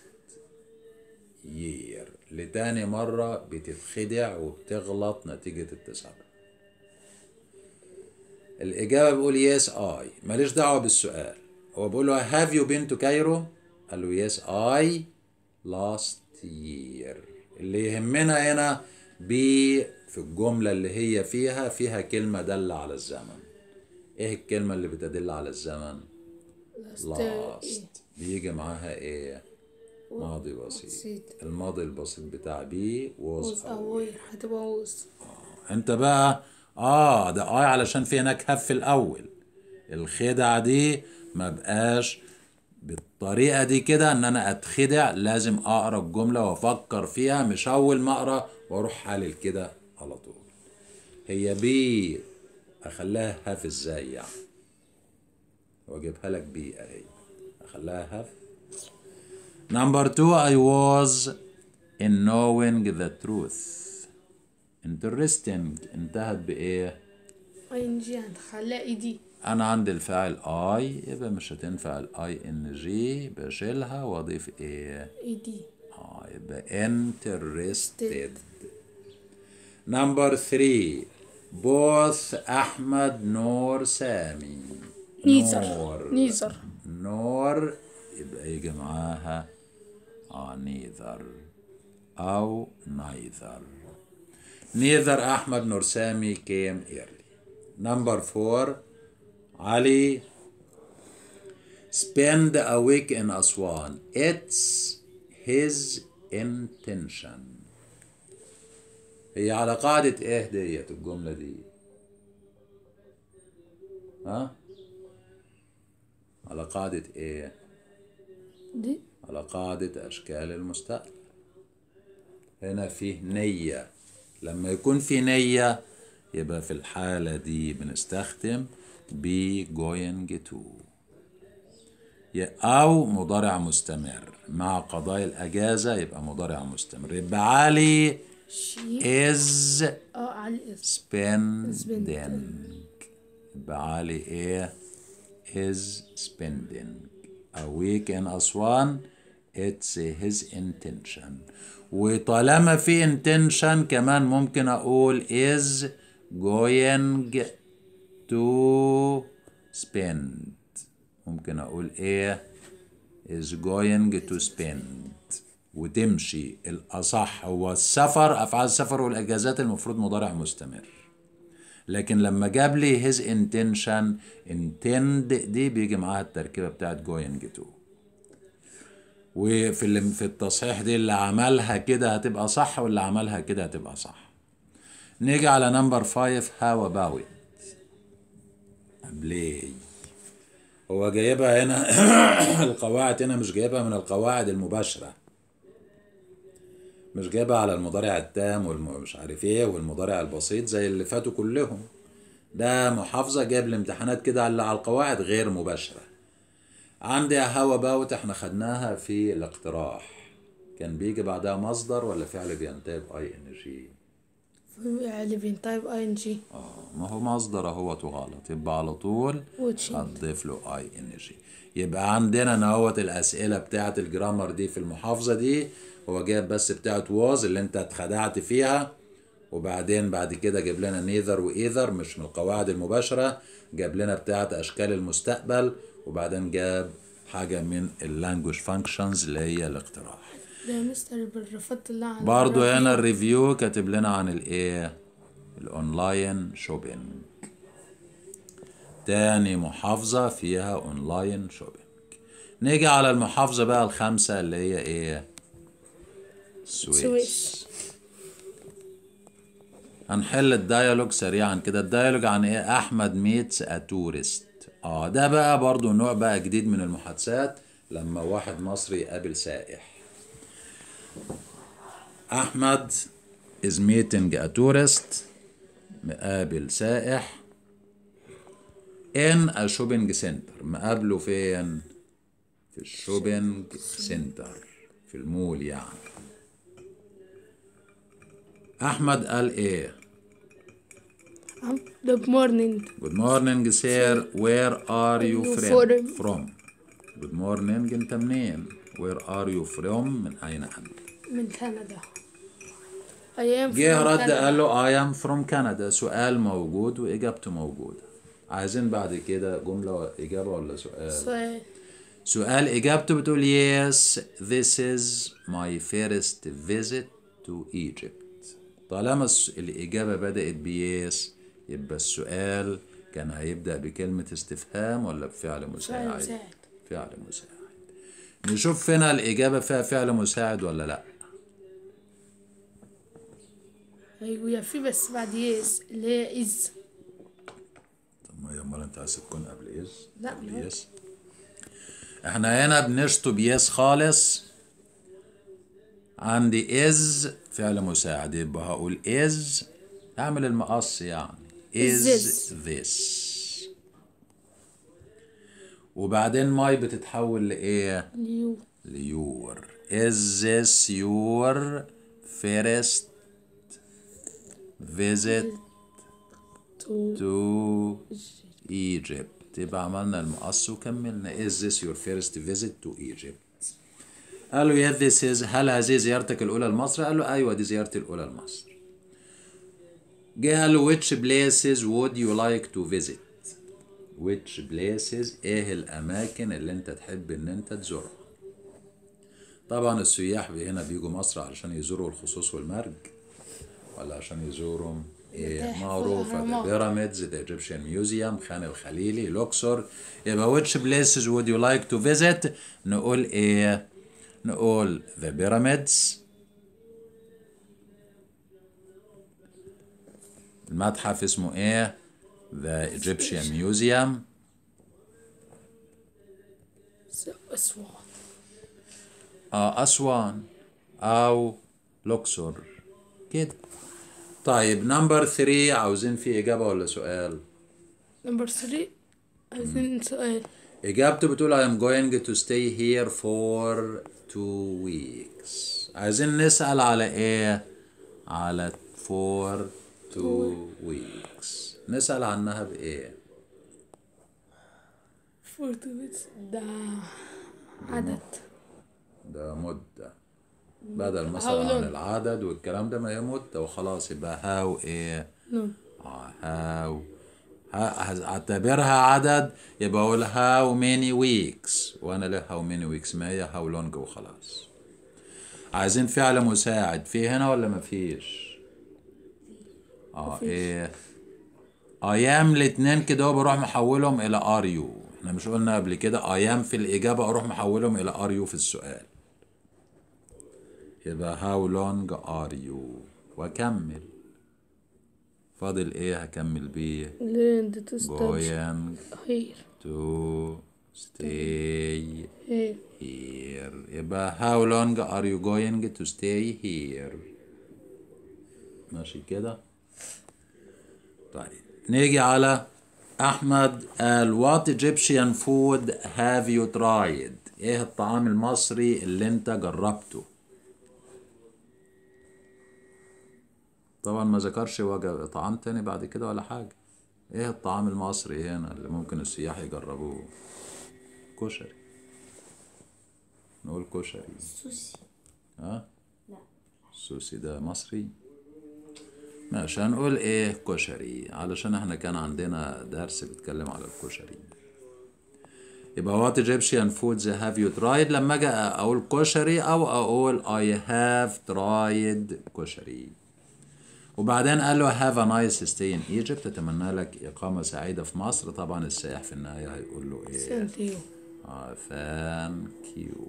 year لتاني مرة بتتخدع وبتغلط نتيجة التسابق الإجابة بيقول يس اي ماليش دعوة بالسؤال هو بيقول له have you been to Cairo قال له يس اي last year اللي يهمنا هنا بي في الجملة اللي هي فيها فيها كلمة دالة على الزمن ايه الكلمة اللي بتدل على الزمن last بيجي معاها ايه ماضي بسيط بسيط. الماضي البسيط بتاع بي was وز أوي هتبقى وز انت بقى اه ده اي علشان في هناك هف في الاول الخدعه دي ما بقاش بالطريقه دي كده ان انا اتخدع لازم اقرا الجمله وافكر فيها مش اول ما اقرا واروح حلل كده على طول هي بي اخليها هاف ازاي يعني واجيبها لك بي اهي اخليها هاف نمبر 2 I was in knowing the truth interesting انتهت بإيه؟ اي ان جي هنخليها اي دي أنا عندي الفاعل I يبقى مش هتنفع ال I N G بشيلها وأضيف إيه؟ اي دي آه يبقى interested نمبر 3 both أحمد نور سامي نيزر نور نيزر نور يبقى يجي معاها اه neither أو neither neither أحمد نور سامي came early number four علي spend a week in أسوان it's his intention هي على قاعدة ايه ديت الجملة دي ها على قاعدة ايه دي على قاعدة أشكال المستقبل هنا فيه نية لما يكون في نية يبقى في الحالة دي بنستخدم be going to ي- أو مضارع مستمر مع قضاء الأجازة يبقى مضارع مستمر يبقى علي شي is اه على الاسم spending يبقى علي ايه is spending a week in أسوان it's his intention وطالما في intention كمان ممكن أقول is going to spend ممكن أقول إيه is going to spend وتمشي الأصح هو السفر أفعال السفر والأجازات المفروض مضارع مستمر لكن لما جاب لي his intention intend دي بيجي معاها التركيبة بتاعت going to وفي اللي في التصحيح دي اللي عملها كده هتبقى صح واللي عملها كده هتبقى صح نيجي على نمبر 5 how about بلاي هو جايبها هنا القواعد هنا مش جايبها من القواعد المباشرة مش جايبها على المضارع التام والمش عارف ايه والمضارع البسيط زي اللي فاتوا كلهم ده محافظة جايب الامتحانات كده على على القواعد غير مباشرة عندي هوا باوت احنا خدناها في الاقتراح كان بيجي بعدها مصدر ولا فعل بينتهي باي ان جي اللي بينتهي باي ان جي اه ما هو مصدر اهوت وغلط يبقى على طول وتشيل هتضيف له اي ان جي يبقى عندنا نهوت الاسئله بتاعه الجرامر دي في المحافظه دي هو جايب بس بتاعه واز اللي انت اتخدعت فيها وبعدين بعد كده جاب لنا نيذر وايذر مش من القواعد المباشره جاب لنا بتاعه اشكال المستقبل وبعدين جاب حاجه من اللانجوج فانكشنز اللي هي الاقتراح ده يا مستر بالرفض الله على برضو الراديو. هنا الريفيو كاتب لنا عن الايه الاونلاين شوبينج تاني محافظة فيها اونلاين شوبينج نيجي على المحافظة بقى الخامسة اللي هي ايه سويس سويس. هنحل الديالوج سريعا كده الديالوج عن ايه احمد ميتس اتورست اه ده بقى برضو نوع بقى جديد من المحادثات لما واحد مصري يقابل سائح أحمد is meeting a tourist مقابل سائح in a shopping center مقابله فين؟ في الشوبينج سنتر في المول يعني احمد قال ايه Good morning. Good morning sir where are you You from from- from Good morning انت منين Where are you from من اين انت من كندا. I am جه from رد Canada. قال له I am from Canada سؤال موجود وإجابته موجودة عايزين بعد كده جملة إجابة ولا سؤال سؤال. سؤال إجابته بتقول yes this is my first visit to Egypt طالما الس- الإجابة بدأت بيس يبقى السؤال كان هيبدأ بكلمة استفهام ولا بفعل فعل مساعد مساعد. فعل مساعد نشوف هنا الإجابة فيها فعل مساعد ولا لأ أيوة في بس بعد يس اللي هي is. طب ما هي امال انت عايز تكون قبل يس لا، قبل لا. يس احنا هنا بنشطب يس خالص عندي از فعل مساعد يبقى هقول از اعمل المقص يعني is this. this وبعدين ماي بتتحول لايه You. ليور is this your first visit To. to Egypt يبقى عملنا المقص وكملنا is this your first visit to Egypt قال له yes this is هل هذه زيارتك الأولى لمصر قال له أيوة دي زيارتي الأولى لمصر جه قال له which places would you like to visit which places ايه الأماكن اللي انت تحب ان انت تزورها طبعا السياح هنا بيجوا مصر علشان يزوروا الخصوص والمرج ولا عشان يزوروا ايه المتاحف معروفة والأهرامات. بيراميدز ذا ايجيبشن ميوزيوم خان الخليلي لوكسور يبقى which places would you like to visit نقول ايه نقول the pyramids المتحف اسمه ايه the Egyptian Museum أسوان. آه أسوان أو لوكسور كده طيب نمبر 3 عاوزين فيه إجابة ولا سؤال؟ Number three. عايزين سؤال. إجابته بتقول I am going to stay here for two weeks عايزين نسأل على إيه؟ على for two weeks نسأل عنها بإيه؟ For two weeks. ده عدد. ده مدة بدل مثلا How عن long? العدد والكلام ده ما هي مدة وخلاص يبقى هاو إيه؟ No. آه، هاو ها- هعتبرها عدد يبقى اقول هاو ماني ويكس وانا ليه هاو ماني ويكس ما هي هاو لونج وخلاص عايزين فعل مساعد في هنا ولا مفيش اه ايه ايام الاتنين كده هو بروح محولهم الى ار يو احنا مش قلنا قبل كده ايام في الاجابه اروح محولهم الى ار يو في السؤال يبقى هاو لونج ار يو واكمل فاضل ايه هكمل بيه Learn to study going here. to stay Here. here يبقى how long are you going to stay here ماشي كده طيب نيجي على أحمد قال what Egyptian food have you tried إيه الطعام المصري اللي أنت جربته طبعا ما ذكرش وجه طعام تاني بعد كده ولا حاجة إيه الطعام المصري هنا اللي ممكن السياح يجربوه كشري نقول كشري سوسي ها لا السوسي ده مصري ماشي هنقول ايه كشري علشان احنا كان عندنا درس بيتكلم على الكشري يبقى وات Egyptian foods have you tried لما اجي اقول كشري او اقول I have tried كشري وبعدين قال له have a nice stay in Egypt اتمنى لك اقامة سعيدة في مصر طبعا السائح في النهاية هيقول له ايه Thank you. آه ثانك يو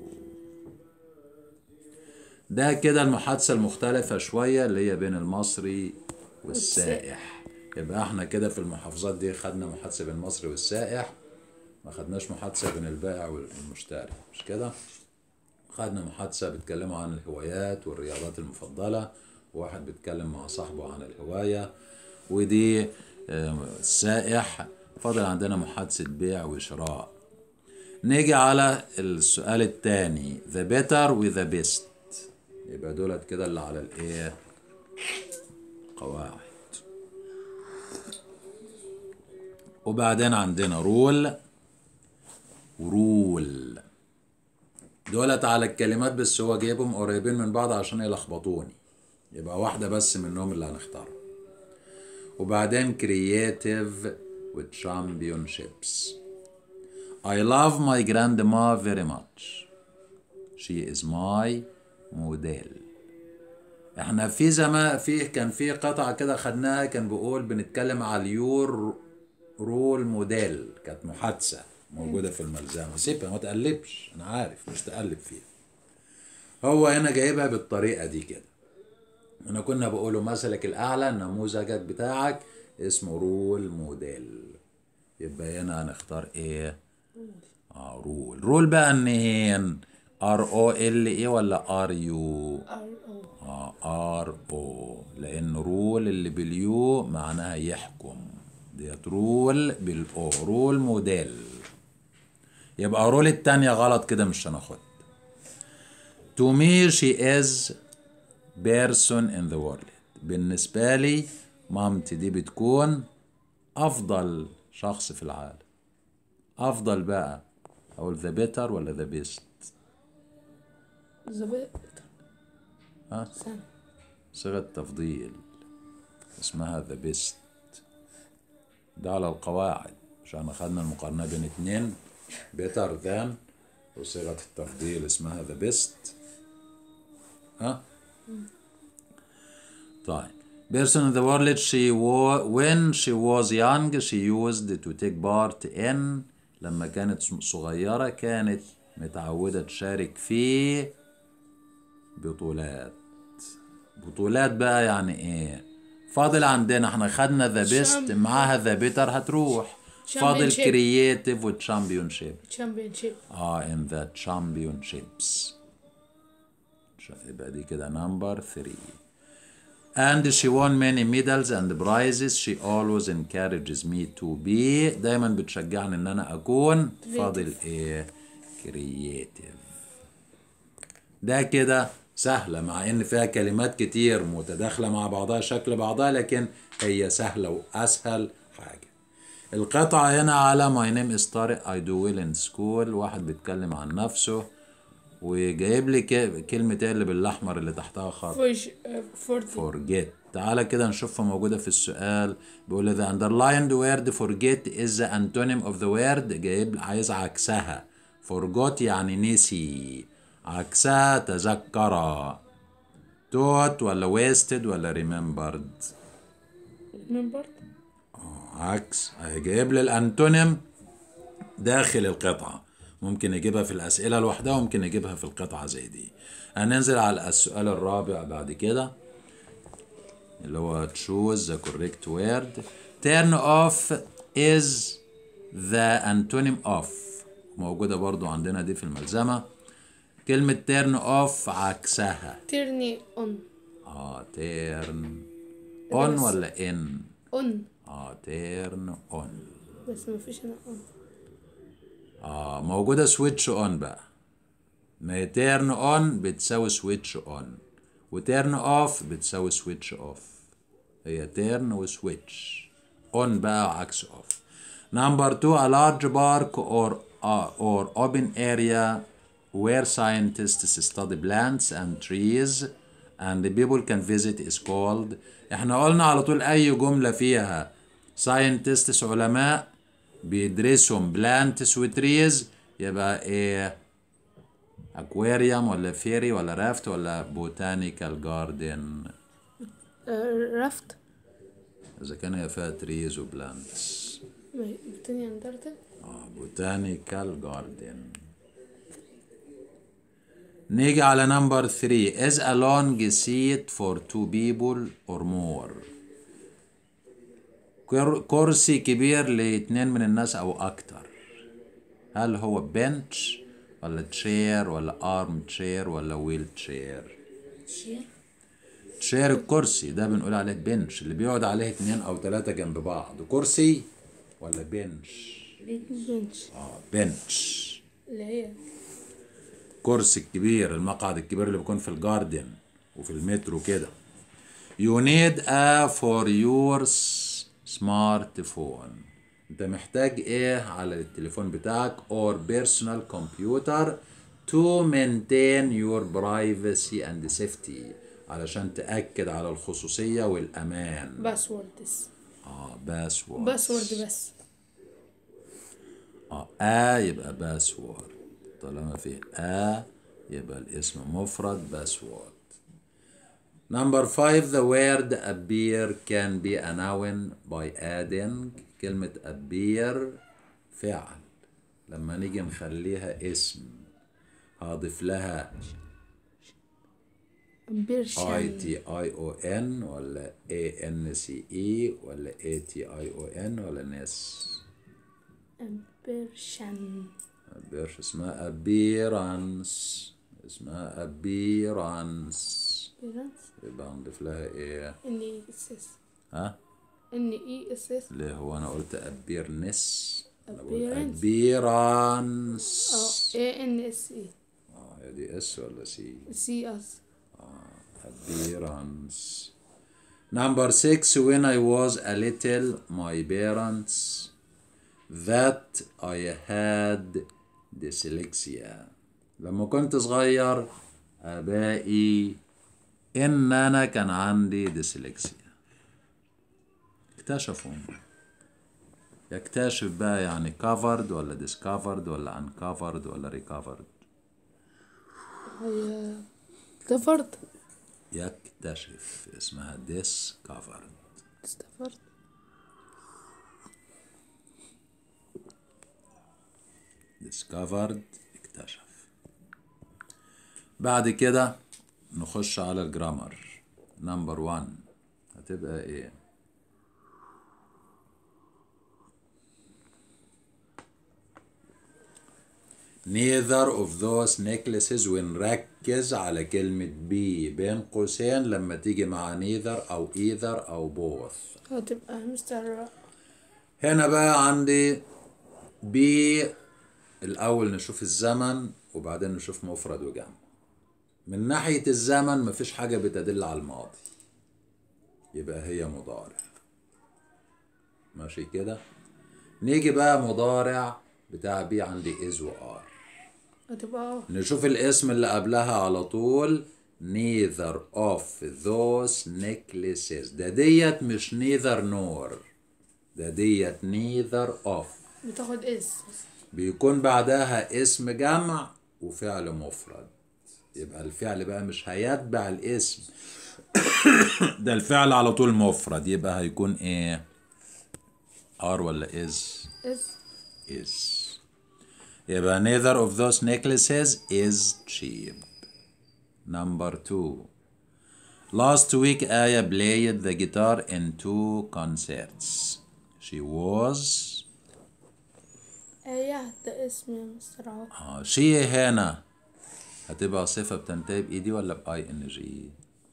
ده كده المحادثة المختلفة شوية اللي هي بين المصري والسائح يبقى احنا كده في المحافظات دي خدنا محادثة بين المصري والسائح ما خدناش محادثة بين البائع والمشتري مش كده خدنا محادثة بيتكلموا عن الهوايات والرياضات المفضلة وواحد بيتكلم مع صاحبه عن الهواية ودي آه، السائح فاضل عندنا محادثة بيع وشراء نيجي على السؤال التاني the better with the best يبقى دولت كده اللي على الايه القواعد وبعدين عندنا رول ورول دولت على الكلمات بس هو جايبهم قريبين من بعض عشان يلخبطوني يبقى واحدة بس منهم اللي هنختارها وبعدين creative و championships I love my grandma very much she is my model احنا في زمان في كان في قطعة كده خدناها كان بيقول بنتكلم على اليور رول موديل كانت محادثة موجودة في الملزمة سيبها ما تقلبش أنا عارف مش تقلب فيها هو هنا جايبها بالطريقة دي كده أنا كنا بقوله مثلك الأعلى نموذجك بتاعك اسمه رول موديل يبقى هنا هنختار إيه؟ آه رول رول بقى منين؟ ار او ال اي ولا ار يو؟ ار او اه ار او لان رول اللي باليو معناها يحكم ديت رول بالاو رول موديل يبقى رول التانية غلط كده مش هناخد to me she is person in the world بالنسبة لي مامتي دي بتكون أفضل شخص في العالم أفضل بقى أقول the better ولا the best ظابط ها سنة صيغة تفضيل اسمها the best ده على القواعد عشان أخدنا المقارنة بين اتنين better than وصيغة التفضيل اسمها the best ها طيب person in the world she wa- when she was young she used to take part in لما كانت صغيرة كانت متعودة تشارك في بطولات بطولات بقى يعني ايه فاضل عندنا احنا خدنا ذا بيست شام- معاها ذا بيتر هتروح فاضل Championship. كرييتيف وتشامبيون شيب تشامبيون شيب اه in the championships يبقى دي كده نمبر 3 and she won many medals and prizes she always encourages me to be دايما بتشجعني ان انا اكون فاضل ايه creative ده كده سهلة مع ان فيها كلمات كتير متداخلة مع بعضها شكل بعضها لكن هي سهلة واسهل حاجة القطعة هنا على my name is طارق I do well in school واحد بيتكلم عن نفسه وجايب لي ك- كلمة اللي بالأحمر اللي تحتها خط فوج فورتي forget تعالى كده نشوفها موجودة في السؤال بيقول the underlined word forget is the antonym of the word جايب عايز عكسها forgot يعني نسي عكسها تذكر توت ولا wasted ولا remembered ريمبر عكس اهي جايب لي الانتونيم داخل القطعة ممكن يجيبها في الأسئلة لوحدها وممكن يجيبها في القطعة زي دي هننزل على السؤال الرابع بعد كده اللي هو choose the correct word turn off is the antonym of موجودة برضو عندنا دي في الملزمة كلمة turn off عكسها تيرني اون اه turn on ولا in اون اه turn on بس ما فيش انا اون اه موجودة سويتش اون بقى ما هي تيرن اون بتساوي سويتش اون وتيرن اوف بتساوي سويتش اوف هي تيرن وسويتش اون بقى عكس اوف نمبر 2 a large park or uh, or open area where scientists study plants and trees and the people can visit is called احنا قلنا على طول اي جملة فيها scientists علماء بيدرسهم plants وتريز يبقى ايه اكواريوم ولا فيري ولا رافت ولا بوتانيكال جاردن رفت اذا كان هي فيها تريز وبلانتس بتاني اندرتل اه بوتانيكال جاردن نيجي على نمبر 3 is a long seat for two people or more كر- كرسي كبير لاتنين من الناس او اكتر هل هو بنش ولا تشير ولا ارم تشير ولا ويل تشير شير تشير الكرسي ده بنقول عليه بنش اللي بيقعد عليه اتنين او تلاتة جنب بعض كرسي ولا بنش بنش اه بنش اللي هي الكرسي الكبير المقعد الكبير اللي بيكون في الجاردن وفي المترو كده You need a for your s- smartphone انت محتاج ايه على التليفون بتاعك or personal computer to maintain your privacy and safety علشان تأكد على الخصوصية والأمان باسوردز اه باسورد باسورد بس اه آ يبقى باسورد طالما في آ يبقى الاسم مفرد باسورد Number five, the word appear can be a noun by adding كلمة appear فعل لما نيجي نخليها اسم هضيف لها I بيرشن T I O N ولا A N C E ولا A T I O N ولا نس بيرشن بيرش اسمها appearance اسمها appearance بيرنس يبقى نضيف لها ايه ان اي اس اس ها ان اي اس اس ليه هو انا قلت appearness انا بقول Appearance. appearance اه اي ان اس اي اه هي دي اس ولا سي سي اس appearance number six when I was a little my parents that I had dyslexia لما كنت صغير آبائي إن أنا كان عندي ديسلكسيا اكتشفوا يكتشف بقى يعني covered ولا discovered ولا uncovered ولا recovered هي استفرت يكتشف اسمها discovered استفرت discovered اكتشف بعد كده نخش على الجرامر نمبر 1 هتبقى ايه neither of those necklaces ونركز على كلمة بي بين قوسين لما تيجي مع neither أو either أو both هتبقى مستر هنا بقى عندي بي الأول نشوف الزمن وبعدين نشوف مفرد وجمع من ناحية الزمن مفيش حاجة بتدل على الماضي يبقى هي مضارع ماشي كده نيجي بقى مضارع بتاع بي عندي is و are هتبقى اه نشوف الاسم اللي قبلها على طول neither of those necklaces ده ديت مش neither nor ده ديت neither of بتاخد اس بيكون بعدها اسم جمع وفعل مفرد يبقى الفعل بقى مش هيتبع الاسم ده الفعل على طول مفرد يبقى هيكون ايه ار ولا is اس is يبقى neither of those necklaces is cheap number two last week Aya played the guitar in two concerts she was ايه ده اسم يا مستر عوض آه شي هنا هتبقى صفة بتنتهي بإيدي ولا بأي إن جي؟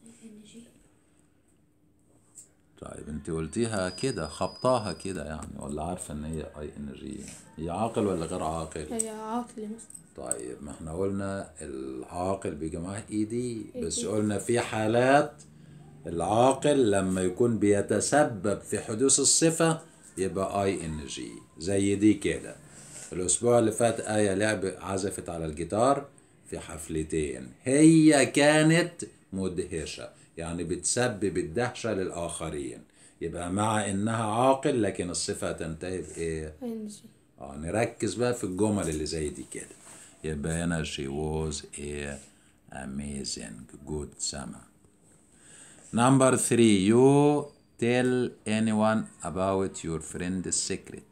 طيب انت قلتيها كده خبطاها كده يعني ولا عارفة ان هي اي ان جي هي عاقل ولا غير عاقل هي عاقل يا مستر طيب ما احنا قلنا العاقل بيجي معاه ايدي بس قلنا في حالات العاقل لما يكون بيتسبب في حدوث الصفة يبقى اي ان جي زي دي كده الاسبوع اللي فات آية لعب عزفت على الجيتار في حفلتين هي كانت مدهشة يعني بتسبب الدهشة للآخرين يبقى مع إنها عاقل لكن الصفة تنتهي بإيه؟ ان جي اه نركز بقى في الجمل اللي زي دي كده يبقى هنا she was a amazing good summer number three you tell anyone about your friend's secret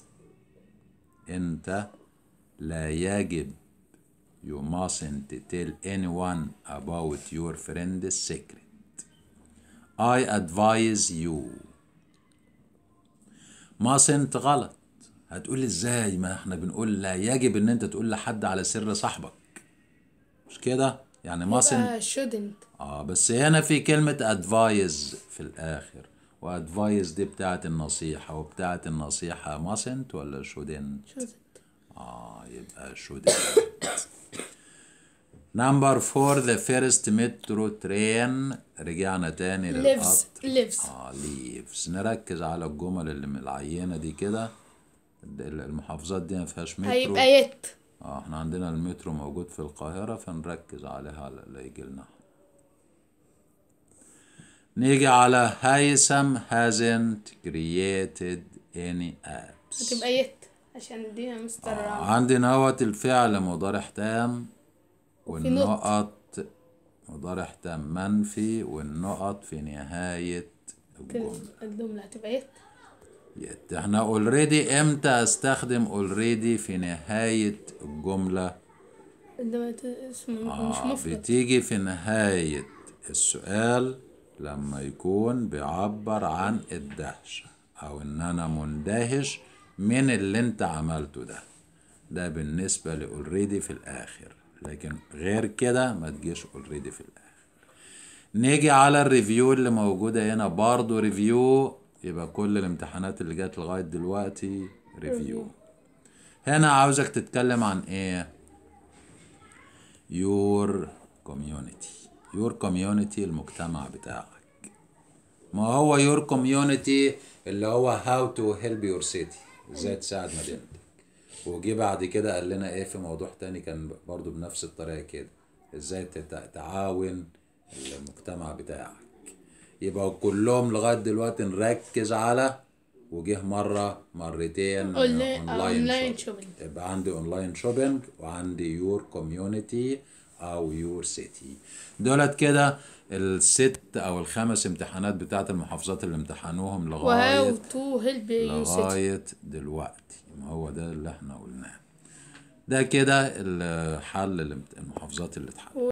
انت لا يجب you mustn't tell anyone about your friend's secret I advise you mustn't غلط هتقول ازاي ما احنا بنقول لا يجب ان انت تقول لحد على سر صاحبك مش كده يعني mustn't يبقى shouldn't اه بس هنا في كلمة advise في الآخر وادفايز دي بتاعت النصيحة وبتاعت النصيحة mustn't ولا shouldn't shouldn't اه يبقى shouldn't نمبر فور ذا فيرست مترو ترين رجعنا تاني lives للقطر lives اه ليفز نركز على الجمل اللي من العينة دي كده ال- المحافظات دي ما فيهاش مترو هيبقى يت اه احنا عندنا المترو موجود في القاهرة فنركز عليها على اللي يجي لنا نيجي على هيثم hasn't created any apps هتبقى يت عشان دي مستر آه عندي نوت الفعل مضارع تام وفي نقط. والنقط مضارع تام منفي والنقط في نهاية الجملة الجملة هتبقى يت يت احنا اوريدي امتى استخدم اوريدي في نهاية الجملة عندما ت- اسم مش آه مفرد بتيجي في نهاية السؤال لما يكون بيعبر عن الدهشة أو إن أنا مندهش من اللي أنت عملته ده ده بالنسبة لأوريدي في الآخر لكن غير كده ما تجيش أوريدي في الآخر نيجي على الريفيو اللي موجودة هنا برضو ريفيو يبقى كل الامتحانات اللي جات لغاية دلوقتي ريفيو هنا عاوزك تتكلم عن ايه your community your community المجتمع بتاعك ما هو your community اللي هو how to help your city ازاي تساعد مدينتك وجي بعد كده قال لنا ايه في موضوع تاني كان برضو بنفس الطريقة كده ازاي تت- تعاون المجتمع بتاعك يبقى كلهم لغاية دلوقتي نركز على وجه مرة مرتين أونلاين- اونلاين أونلاين شوبينج شوبينج. يبقى عندي اونلاين شوبينج وعندي يور كوميونتي او يور سيتي دولت كده الست او الخمس امتحانات بتاعت المحافظات اللي امتحنوهم وهاو لغايه تو هيلب يو سيتي لغايه دلوقتي ما هو ده اللي احنا قلناه ده كده الحل الامت- المحافظات اللي اتحلت